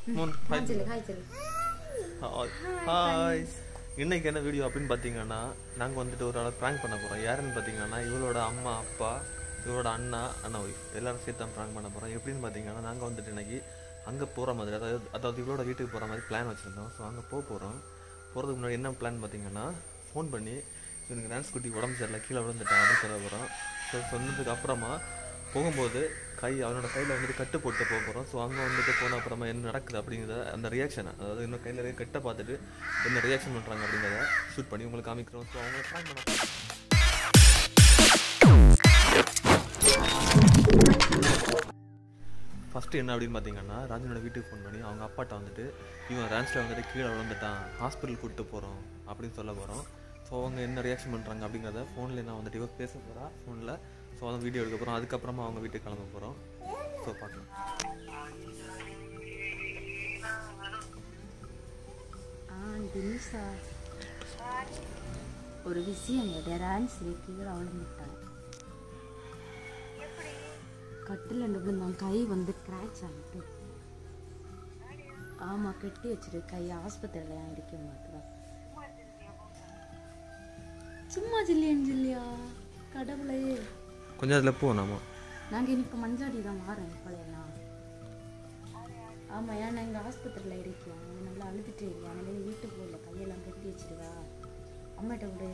மூணு ஹாய் சொல்லு ஹாய் சொல்லு ஹாய் ஹாய் இன்னைக்கு என்ன வீடியோ அப்படின்னு பார்த்தீங்கன்னா நாங்கள் வந்துட்டு ஒரு ஆளை ப்ராங்க் பண்ண போகிறோம் யாருன்னு பார்த்தீங்கன்னா இவளோட அம்மா அப்பா இவளோட அண்ணா அண்ணா ஒய்ஃப் எல்லாரும் சேர்த்து தான் ப்ராங்க் பண்ண போகிறோம் எப்படின்னு பார்த்தீங்கன்னா நாங்கள் வந்துட்டு இன்னைக்கு அங்கே போகிற மாதிரி அதாவது அதாவது இவளோட வீட்டுக்கு போகிற மாதிரி பிளான் வச்சுருந்தோம் ஸோ அங்கே போக போகிறோம் போகிறதுக்கு முன்னாடி என்ன பிளான் பார்த்தீங்கன்னா ஃபோன் பண்ணி இவனுக்கு டான்ஸ் குட்டி உடம்பு சரியில்லை கீழே விழுந்துட்டான் அப்படின்னு சொல்ல போகிறோம் ஸோ சொன்னதுக்கு அப்புறமா போகும்போது கை அவனோட கையில் வந்துட்டு கட்டு போட்டு போக போகிறோம் ஸோ அங்கே வந்துட்டு போன அப்புறமா என்ன நடக்குது அப்படிங்கிறத அந்த ரியாக்ஷனை அதாவது இன்னும் கையில் இருக்க கட்டை பார்த்துட்டு என்ன ரியாக்ஷன் பண்ணுறாங்க அப்படிங்கிறத ஷூட் பண்ணி உங்களுக்கு காமிக்கிறோம் ஸோ அவங்க ட்ராக் பண்ண ஃபஸ்ட்டு என்ன அப்படின்னு பார்த்தீங்கன்னா ராஜனோட வீட்டுக்கு ஃபோன் பண்ணி அவங்க அப்பாட்ட வந்துட்டு இவன் ரேன்ஸில் வந்துட்டு கீழே விழுந்துட்டான் ஹாஸ்பிட்டல் கூப்பிட்டு போகிறோம் அப்படின்னு சொல்ல போகிறோம் ஸோ அவங்க என்ன ரியாக்ஷன் பண்ணுறாங்க அப்படிங்கிறத ஃபோனில் நான் வந்துட்டு இவ பேச போகிறா ஃபோனில் ஸோ அதை வீடியோ எடுக்க போகிறோம் அதுக்கப்புறமா அவங்க வீட்டுக்கு கிளம்ப போகிறோம் ஸோ பார்க்கலாம் ஆ தினிஷா ஒரு விஷயம் கேட்டேன் டான்ஸ் கீழே விழுந்துட்டான் கட்டில் ரெண்டு விழுந்தான் கை வந்து கிராச் ஆகிட்டு ஆமாம் கட்டி வச்சிரு கை ஆஸ்பத்திரியில் ஏன் இருக்க மாட்டுதான் சும்மா ஜில்லியன் ஜில்லியா கடவுளே கொஞ்சம் அதில் போ நாம நாங்கள் இனி இப்போ மஞ்சாடி தான் மாறேன் இப்போலாம் ஆமாம் ஏன்னா எங்கள் ஆஸ்பத்திரியில் இருக்கேன் அவங்க நல்லா அழுதுட்டு இருக்கேன் அதனால நீ வீட்டுக்கு போகல கையெல்லாம் கட்டி வச்சிருவா அம்மாட்ட விடு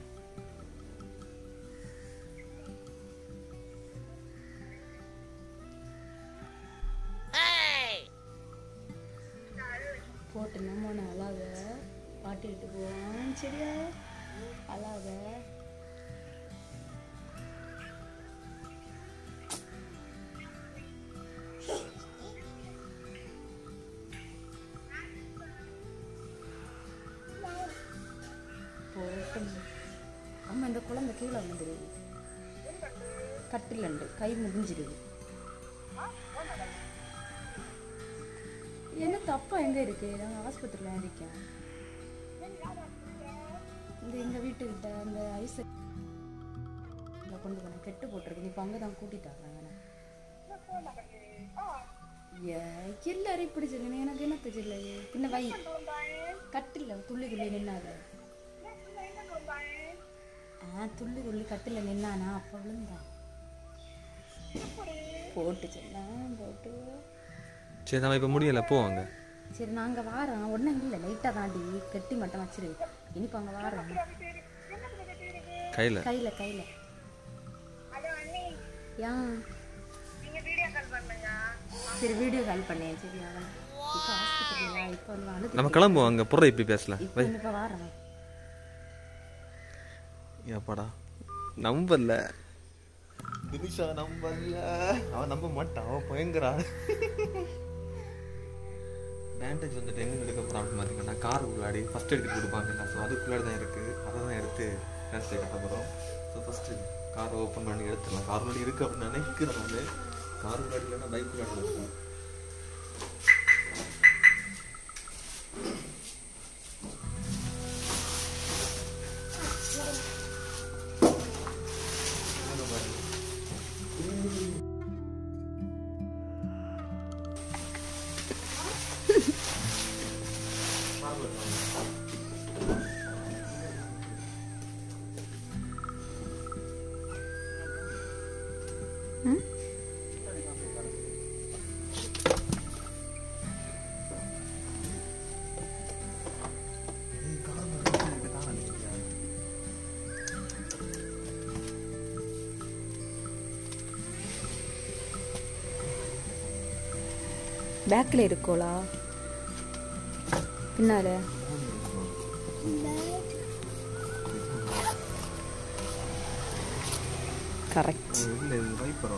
போட்டு நம்ம நான் அழாத பாட்டிட்டு போவான் சரியா அழாத போட்டும் அம்மா இந்த குழந்தை கீழே வந்துடுது கட்டிலண்டு கை முடிஞ்சிடுது என்ன தப்பா எங்க இருக்கு நாங்கள் ஆஸ்பத்திரியில் இருக்கேன் இந்த எங்க வீட்டுக்கிட்ட அந்த ஐஸ் கொண்டு போனேன் கெட்டு போட்டிருக்கு இப்போ அங்கே தான் கூட்டிட்டு வர்றாங்க ஏ எல்லாரும் இப்படி சொல்லுங்க எனக்கு என்ன தெரியல பின்ன வை கட்டில துள்ளி துள்ளி நின்னாது ஆ துள்ளி துள்ளி கட்டில நின்னானா அப்ப விழுந்தான் போட்டு சொன்னேன் போட்டு சரி நம்ம இப்போ முடியலை போ அங்கே சரி நாங்க வாரோம் ஒன்றும் இல்லை லைட்டாக தாண்டி கட்டி மட்டும் வச்சிரு இனிப்போ அங்கே வாரோம் கையில் கையில கையில ஏன் சரி வீடியோ கால் பண்ணேன் சரி அவன் இப்போ ஹாஸ்பிட்டலில் இப்போ வந்து அழுது நம்ம கிளம்புவோம் அங்கே புற இப்படி பேசலாம் இப்போ இப்போ வாரோம் ஏப்பாடா நம்பல தினிஷா நம்பல அவன் நம்ப மாட்டான் அவன் பயங்கரா பேண்டேஜ் வந்துட்டு எங்க எடுக்க போறான் அப்படின்னு பார்த்தீங்கன்னா கார் உள்ளாடி ஃபர்ஸ்ட் எடுத்து கொடுப்பாங்கல்ல ஸோ அதுக்குள்ளாடி தான் இருக்கு அதை தான் எடுத்து கேன்சல் கட்ட போகிறோம் ஸோ ஃபர்ஸ்ட் கார் ஓப்பன் பண்ணி எடுத்துடலாம் கார் உள்ளாடி இருக்கு அப்படின்னு நினைக்கிறேன் நான் கார் உள்ளாடி இல்லைன்னா பைக் உள்ளாடி இருக்கும் பேக்கில் இருக்கோளா பின்னால கரெக்ட் இல்லை இது வைப்பர்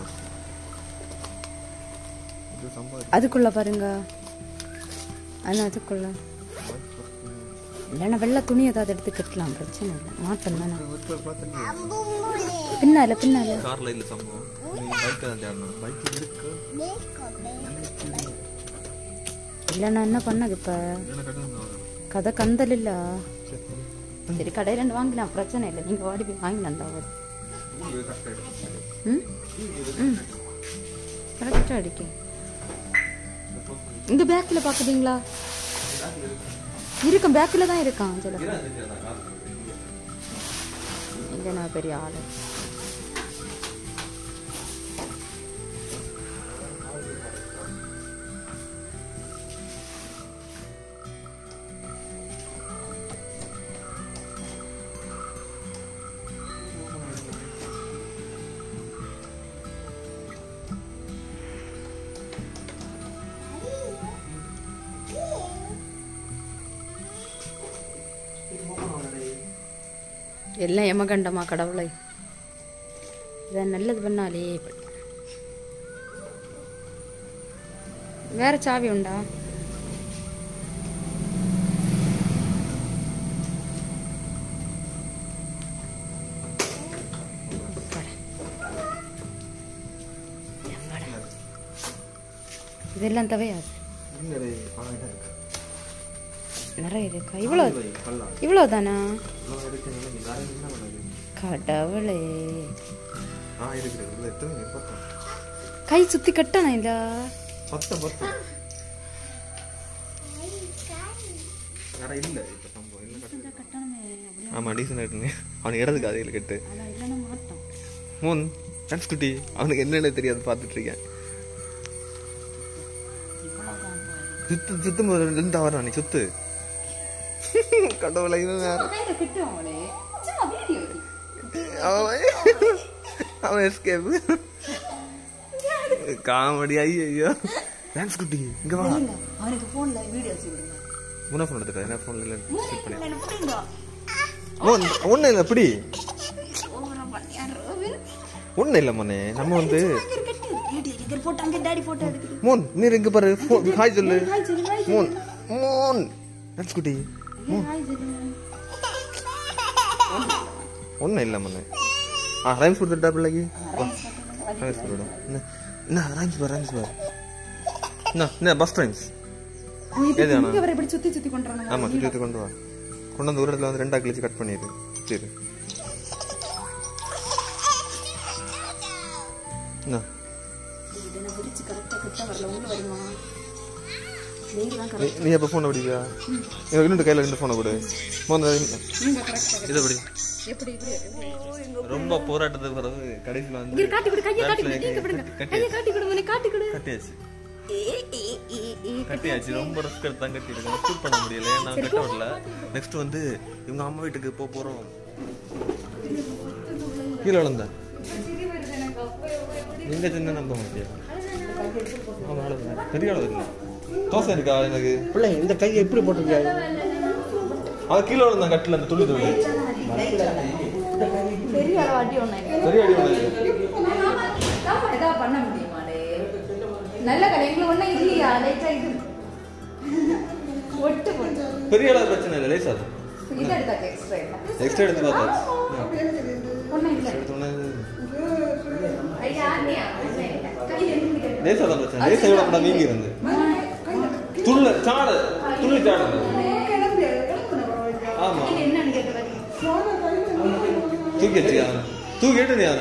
இது சம்பாதி அதுக்குள்ள பாருங்க ஆனால் அதுக்குள்ள இல்லைன்னா வெள்ளை துணி ஏதாவது எடுத்து கட்டலாம் பிரச்சனை இல்லை மாட்டம் தானே பின்னால பின்னால கார்ல இல்ல சம்பவம் நீ பைக் தான் தேடணும் பைக் இருக்கு இல்லைன்னா என்ன பண்ணது இப்போ என்ன கட்டணும் கதை கந்தல் இல்ல சரி கடையில இருந்து வாங்கினா பிரச்சனை இல்லை நீங்க வாடி போய் வாங்கினா தான் ம் ம் கரெக்டாக அடிக்க இங்க பேக்கில் பார்க்குறீங்களா இருக்கும் பேக்கில் தான் இருக்கான் சில இங்க நான் பெரிய ஆளு எல்லாம் எமகண்டமா கடவுளை இதை நல்லது பண்ணாலே இப்படி. வேற சாவி உண்டா அப்பாடா. எம்மாடா. இதெல்லாம் தவையாது நிறைய இருக்கா இவ்வளோ இவ்வளோ தானா கடவுளே ஆ இருக்குது இதில் எத்தனை பத்தம் கை சுத்தி கட்டணும் இல்ல பத்தம் பத்தம் வேற இல்லை இப்போ சம்பவம் இல்லை கட்டு கட்டணுமே ஆமாம் டீசன் கட்டுங்க அவனுக்கு இடத்துக்கு அதையில் கட்டு அதான் இல்லைன்னா மாட்டோம் மூன் டான்ஸ் குட்டி அவனுக்கு என்னென்ன தெரியாது பார்த்துட்டு இருக்கேன் சுத்து சுத்தும் போது ரெண்டு வரான் நீ சுத்து கடவுளை இவன் வேற கையில கட்டும் அவளே சும்மா வீடியோ அவன் அவன் எஸ்கேப் காமெடி ஐயோ டான்ஸ் குட்டி இங்க வா அவனுக்கு போன்ல வீடியோ வச்சுக்கிடுங்க முன்னா ஃபோன் எடுத்துட்டேன் என்ன ஃபோன்ல இல்லை செக் பண்ணி ஒன்றும் இல்லை எப்படி ஒன்றும் இல்லை மோனே நம்ம வந்து போட்டோ அங்கே டாடி போட்டோ எடுக்குது மோன் நீ இங்க பாரு phone- ஹாய் சொல்லு ஹாய் சொல்லு ஹாய் மோன் மோன் டான்ஸ் குட்டி ஹாய் சொல்லு ஒன்றும் இல்லை மோனே ஆ ரைம்ஸ் கொடுத்துட்டா பிள்ளைக்கு ரைம்ஸ் கொடுடும் என்ன ரைம்ஸ் பாரு ரைம்ஸ் பாரு என்ன என்ன பஸ் ரைம்ஸ் ஏது வேணாம் இங்க வர இப்படி சுத்தி சுத்தி கொண்டு வராங்க ஆமாம் சுற்றி எடுத்து கொண்டு வா கொண்டு வந்து ஒரு இடத்துல வந்து ரெண்டா கிழிச்சு கட் பண்ணிடு சரி என்ன இதனை விரிச்சு கரெக்டா கிட்ட வரல உள்ள வருமா நீங்க தான் நீ நீ எப்போ ஃபோனை பிடிப்பியா எனக்கு இன்னொரு கையில் ரெண்டு ஃபோனை கொடு மோந்த நீங்க கரெக்டா இதை பிடி எப்படி இப்படி எப்படி ரொம்ப போராட்டத்துக்கு பிறகு கடைசியில் வந்து இங்க காட்டி கொடு கையை காட்டி கொடு நீங்க விடுங்க கையை காட்டி கொடு மனே காட்டி கொடு கட்டியாச்சு ஏ ஏ ஏ ஏ கட்டியாச்சு ரொம்ப ரிஸ்க் எடுத்து தான் கட்டியிருக்கேன் ஷூட் பண்ண முடியல ஏன்னா கட்ட விடல நெக்ஸ்ட் வந்து இவங்க அம்மா வீட்டுக்கு போக போகிறோம் கீழே விழுந்தேன் எங்க சின்ன நம்ப மாட்டியா ஆமா அவ்வளவுதான். பெரிய அளவு இல்லை தோசை இருக்கா எனக்கு பிள்ளை இந்த கையை எப்படி போட்டிருக்காரு அவன் கீழே விழுந்தான் கட்டில் அந்த துளி துளி பெரிய அளவாட்டி ஒண்ணு பெரிய அடி விழுந்து ஆமா இதா பண்ண முடியுமாடே நல்ல கலை எங்களுக்கு ஒண்ணும் இல்லையா லைட்டா இது ஒட்டு போட்டு பெரிய அளவு பிரச்சனை இல்லை லேசா அது இது எடுத்தாக்க எக்ஸ்ட்ரா எக்ஸ்ட்ரா எடுத்து பார்த்தாச்சு ஒண்ணும் இல்ல எடுத்தோன்னே ஐயா நீயா கை எங்க லேசா தான் பிரச்சனை லேசா விட கூட வீங்கி இருந்து துள்ள சாட துள்ளி சாட ஆமா என்னன்னு கேட்டு தூக்கி வச்சு அவனை தூக்கி எட்டு நீ அவனை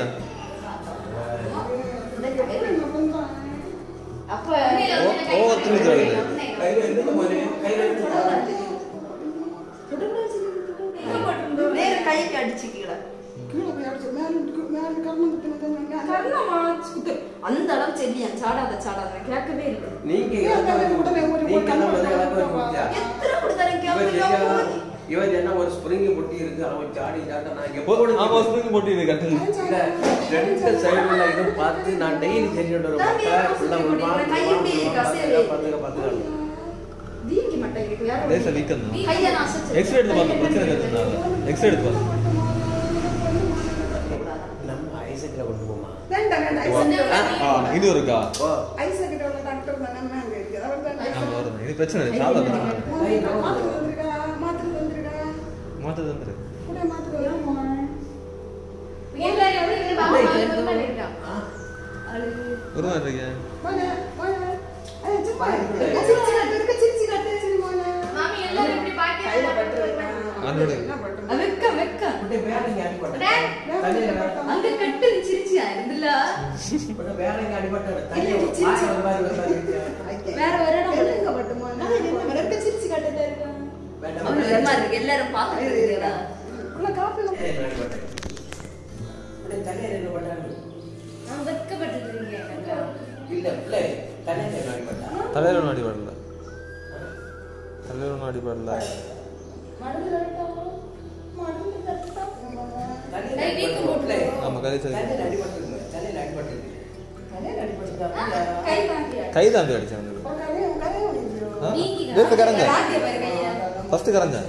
அப்ப ஓ ஓ துள்ளி சாடுது வேற கைக்கு அடிச்சுக்கீங்களா கர்ணமா சுத்து அந்த அளவு செல்லியா சாடாத சாடாத கேட்கவே இல்லை நீங்க நீங்க என்ன வந்து எனக்கு ஒரு குடிச்சா? எத்தனை கொடுத்தாலும் இவன் கேட்கவே சரியா- இவன் என்ன ஒரு ஸ்ப்ரிங் பொட்டி இருக்கு அவன் சாடி சாட்ட நான் ஓ, எப்போ ஆமா ஸ்ப்ரிங் போட்டு இது கட்டில் இல்ல ரெண்டு சைடுல இதுவும் பார்த்து நான் டெய்லி செஞ்சுட்டு வரும் பார்த்தா உள்ள ஒரு கை எப்படி இருக்கா? சரி. பார்த்துக்க பார்த்துக்க வீங்கி மட்டும் இருக்கு வேற லேசா வீக்கம் தான் கையை நான் அசைச்சு எக்ஸ்ரே எடுத்து பார்த்தோம் பிரச்சனை இல்லை எக்ஸ்ரே எடுத்து பார்த்தோம் நம்ம ஐசக்ல கொண்டு போமா ஆ இது இருக்கா ஓ ஆமா வருது இது பிரச்சனை இல்லை சாதா பிரச்சனை இல்லை. மாத்தது வந்துரு எல்லாரும் வந்து இங்க பாப்பா வந்து உள்ள நிக்கிறா. ஒரு மாதிரி இருக்கேன் சிரிச்சு காட்டு, இருக்க சிரிச்சு காட்டு. மாமி எல்லாரும் இப்படி பாக்கியா அதோட வெக்க வெக்க அப்படியே வேற எங்க அடிபட்ட டேய், தலையில வேற- அங்க கட்டு சிரிச்சியா இருந்துல அப்படியே வேற எங்க அடிபட்ட தலையில ஒரு பாய் வர மாதிரி ஒரு மாதிரி இருந்துச்சு. வேற வேற மாதிரி இருக்கு எல்லாரும் பார்த்துட்டு இருக்கீங்களா உள்ள காப்பி உடனே தலையில என்ன பண்ணாங்க நான் வெட்கப்பட்டு இருக்கீங்க இல்ல பிள்ளை தலையில என்ன பண்ணா தலையில ஒன்றும் அடிபடல தலையில ஒன்றும் அடிபடல கை வீக்கம் போட்டு ஆமா, கை சரி. தலையில அடிபட்டு தலையில அடிபட்டு தலையில அடிபட்டுட்டா கை வாங்கியா கை தாண்டி அடிச்சாங்க கரையை கரையை ஒடிஞ்சிரும் ஆ? நீங்க நேத்து கரைஞ்ச வாங்கிய பாரு கையை ஃபர்ஸ்ட் கரைஞ்ச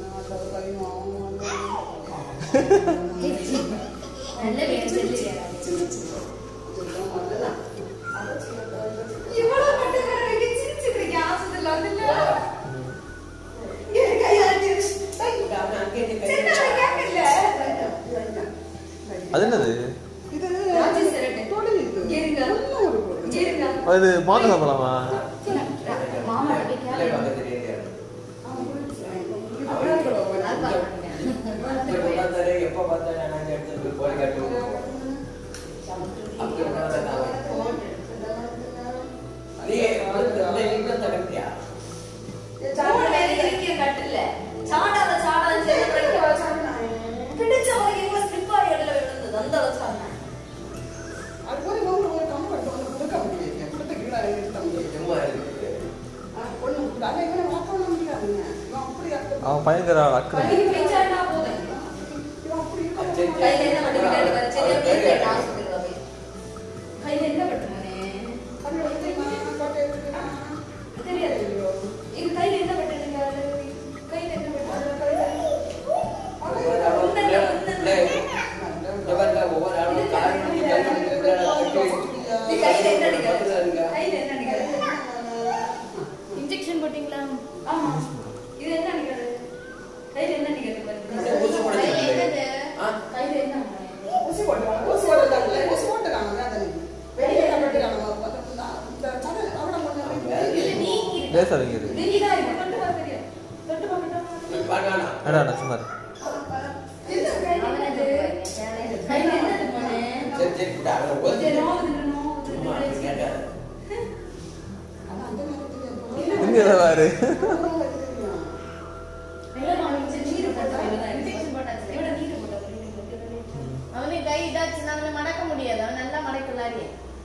நல்ல வீடு சொல்லி இவ்வளவு மட்டும் சிரிச்சு கிடைக்க ஆசத்துல வந்துல அது என்னது ராஜி சிரட்டை. இருங்க. இருங்க. அது மாதுளை பழமா மாமா கிட்ட பிள்ளை கேளு. பார்க்க தெரியாது அது பாருங்க. எப்ப பார்த்தாலும் நாங்க எடுத்துட்டு போய் கோழி காட்டு அப்படி பண்ணாத நான் நீ வந்து நீங்க தகத்தியா மூணு பேர் இருக்கீங்க கட்டில்ல. சாடாத, சாடாத சொல்லி பிடிக்க பிடிச்ச மாதிரி எவ்வளவு slip ஆகி இடையில விழுந்தது. அந்த அளவுக்கு சொன்னேன். சும்மா இருக்கு அவன் பயங்கர அக்கறை பள்ளிக்கு போயிச்சான்னா போதும். கையில என்ன பட்டு கேட்டு பாரு. சரியா வீட்டுல நான் சொல்லிடுவா போய். கையில என்ன பட்டு மோனே? தெரியாது. இது கையில என்ன பட்டு இருக்காரு? கையில என்ன பட்டு? உன்னல்ல, உன்னல்ல. ஒவ்வொரு ஆளும் காரணம் நீ கையில என்ன அடிக்கிறது? கையில என்ன அடிக்கிறது? இன்ஜெக்ஷன் போட்டீங்களா ஆமா இது என்ன அடிக்கிறது கையில என்ன அடிக்கிறது பாருங்க. இந்த ஊசி போட கையில சொல்லுங்க. என்னது? ஆ? கையில என்ன ஊசி போட்டுருவாங்க ஊசி போட்டுருக்காங்க ஊசி போட்டுருக்காங்க அதான் வெளியே கட்டிருக்காங்க இல்ல நீங்க பேசாதீங்க இது நீங்க தான் இருக்கு. தொட்டு பார்க்க தெரியும். தொட்டு பார்க்கட்டும். பார்க்கலாம் அடா அடா சும்மா இரு. அவனது கையில என்னது மோனே? சரி சரி விட்டு அவனை இது ஒதுக்கிட்டு. நோவுது, நோவுது, சும்மா அப்படி கேட்டாரு. இங்க இதை பாரு இல்ல, அவனுக்கு நீர் போட்டா அவ்வளவுதான். இன்ஜெக்ஷன் போட்டாச்சு. எவ்வளவு நீர் போட்டா அவனுக்கு கை இதாச்சுன்னா அவனை மடக்க முடியாது அவன் நல்லா மடக்கலாரியே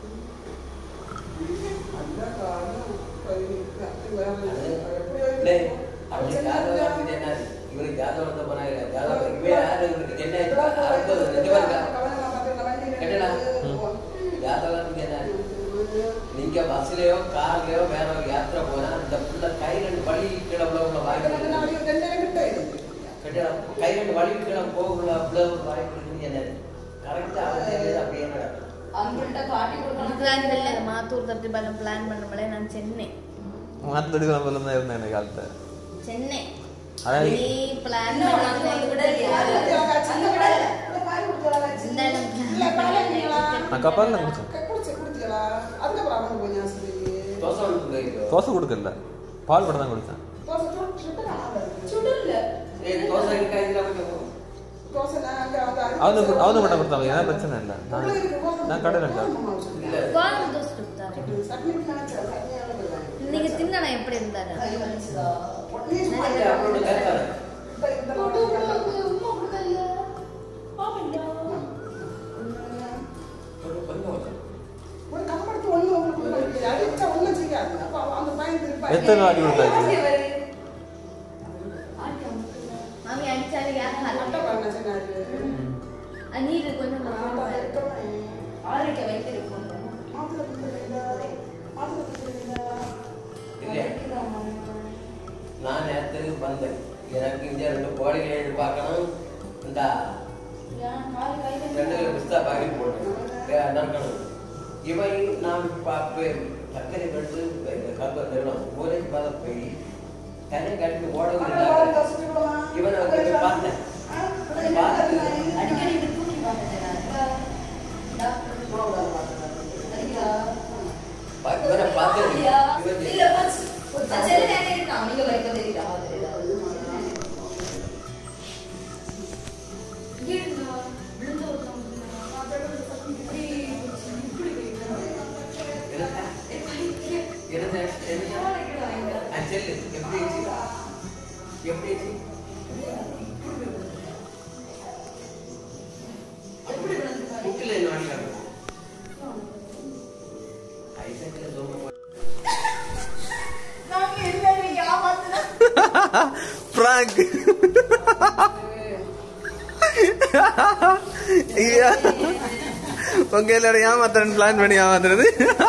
இல்லை, அப்படி ஜாதகம் பார்த்துட்டு என்ன ஆச்சு? இவருக்கு ஜாதகம் எடுத்த போனாங்க. ஜாதகம் இவன் யாரு? இவருக்கு என்ன ஆச்சு? அறுபது, ரெண்டு பேர் இருக்கா? கேட்டடா? ஜாதகம் பார்த்துட்டு என்ன ஆச்சு? நீங்க பஸ்லயோ கார்லயோ வேற ஒரு யாத்திரை போனா இந்த புள்ள கை ரெண்டு வழி கீழே உள்ள உள்ள வாய்ப்பு கேட்டா கை ரெண்டு வழி கீழே போகல உள்ள ஒரு வாய்ப்பு இருக்குன்னு என்ன கரெக்டா அவன் அப்படியே நடக்கும் அவங்கள்ட்ட காட்டி கொடுக்கணும் பிளான் பண்ணல மாத்தூர் தட்டி பலம் பிளான் பண்ணமலே நான் சென்னை மாத்தடி குழம்புல தான் இருந்தேன் எனக்கு காலத்தை சென்னை அதான் நீ பிளான் இன்னும் உனக்கு வந்து பண்ணி விடலையா? அங்க விடல. இந்த இடம் plan பண்ணி நான் கப்பாலில் குடிச்சேன் தோசை ஒன்று போயிருக்கோம் தோசை கொடுக்கல பால் படம் தான் குடிச்சேன் சுடல. ஏய் தோசை இருக்கா இதுல கொஞ்சம் அவங்க அவங்க மட்டும் கொடுத்தாங்க ஏன்னா பிரச்சனை இல்லை நான் நான் கடையில் இருக்கேன் இல்ல கோயம்புத்தூர் தோசை கொடுத்தாரு நீங்க தின்னா எப்படி இருந்தாரு கை வலிச்சுதா? அது அவரோட கேட்காது போட்டு விடுறாங்க. உம்மா கொடுக்கல. ஆமாண்டா. கொஞ்சம் கொஞ்சம் ஒரு கம்பெடுத்து ஒண்ணு உங்களுக்கு அடிச்சா ஒண்ணும் செய்யாது அப்ப அந்த பையன் திருப்பி எத்தனை வாட்டி கொடுத்தாச்சு ஆட்டி வரு. ஆட்டி அமுக்குல. மாமி அடிச்சாரு யாரும் அட்டை வரல பண்ண சொன்னாரு நீர் கொஞ்சம் ஆட்டை இருக்கணும். ஆரோக்கிய வைத்திருக்கோம். மாத்திரை கொடுக்குறீங்களா? மாத்திரை கொடுக்குறீங்களா? இல்லையா வைக்கிறாமா? நான் நேரத்துக்கு வந்தேன் எனக்கு இங்க ரெண்டு கோழிகள் எதிர்பார்க்கணும் இந்த ஏன் கால் கையில ரெண்டு பிஸ்தா பாக்கெட் போட்டேன் நறுக்கணும் இவன் நான் பார்ப்பேன் சர்க்கரை கட்டு கல்வ தருணம் ஊரேஜ் பாத போய் தனி கட்டி ஓட அப்புறம் வாழை தோசை சுடுவோமா? இவனை வந்து போய் பார்த்தேன் ஆ, அப்புறம் என்ன அடிக்கடி இப்படி தூக்கி பார்த்துட்டேன். டாக்டர் போடாத மாத்திரை. அடிக்கா? இவனை பார்த்து அப்படியா? இவன் இல்ல, பஸ். நான் செல்ல நேரம் இருக்கான். நீங்க வைக்க தெரியுதா? இங்கே இருந்தா, விழுந்து ஒருத்தவங்க இருந்தாங்க. இப்படி இப்படி வைக்கிறாங்க. இருந்த யார் வைக்கிறாங்க? செல்லு எப்படி எப்படி முக்கில் என்ன வாங்கிக்கலாம் ஐசக்கில் தோம்ப பிராங்க் ஐயா உங்க எல்லாரும் ஏமாத்துறேன்னு பிளான் பண்ணி ஏமாத்துறது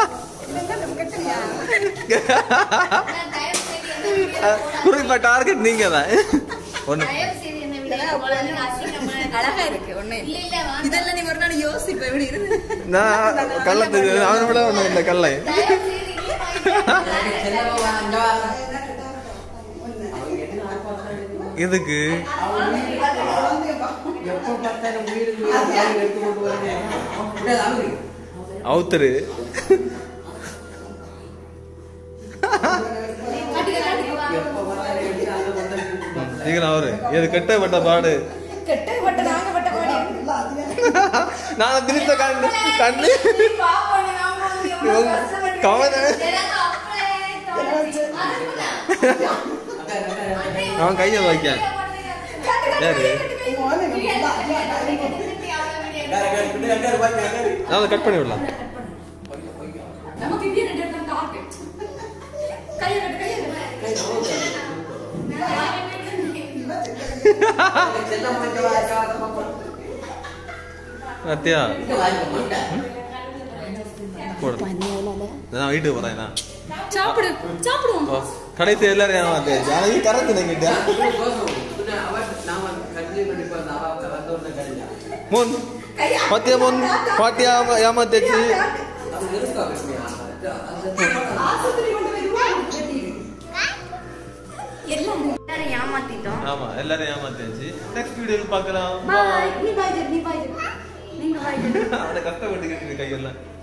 நான் தயவு செய்து என்ன வீடியோ போடாதீங்க. குறிப்பா டார்கெட் நீங்க தான் ஒண்ணு தயவு செய்து என்ன வீடியோ போடாதீங்க. அசிங்கமா இருக்கு. அழகா இருக்கு ஒண்ணு இல்ல இல்ல வேண்டாம். இதெல்லாம் நீ ஒரு நாள் யோசிப்ப எப்படி இருக்கு நான் கள்ளத்துக்கு அவனை விட ஒண்ணு இந்த கல்லை தயவு செய்து இல்ல வாங்கிட்டு செல்லவா வாங்க ஒண்ணு. அவங்க என்ன ஆர்ப்பாட்டம் எதுக்கு எப்போ பார்த்தாலும் வீடு வீடு எடுத்து கொண்டு வரேன் விடாது அவரு அவுத்தரு எப்போ பார்த்தாலும் எடுத்து அங்கே வந்து நீங்க அவரு எது கெட்டப்பட்ட பாடு கெட்ட பட்ட நாங்க பட்ட பாடி நான் திருத்த கண்டு கண்டு கவன எனக்கு அப்படியே தோணுச்சு. அதுக்குதான். அக்கா அக்கா அவன் கையை வைக்க யாரு நான் கட் பண்ணி விடலாம் நமக்கு இப்படி ரெண்டு இடத்துல டார்கெட் கையை கட்டு கையை கட்டு அத்தியா போடு நான் வீட்டுக்கு போறேன் நான் சாப்பிடு சாப்பிடுவோம் ஓ, கடைசி எல்லாரும் ஏமாத்து எனக்கு கரெக்ட் நீங்கிட்ட முன் பாத்தியா முன் பாட்டியா ஏமாத்தேச்சு எல்லாரும் ஏமாத்திட்டோம் ஆமா எல்லாரும் ஏமாத்தேச்சு நெக்ஸ்ட் வீடியோல பார்க்கலாம் பாய் நீ பாய் நீ பாய் நீங்க பாய் அவனை கஷ்டப்பட்டுக்கிட்டு இருக்கு கையெல்லாம்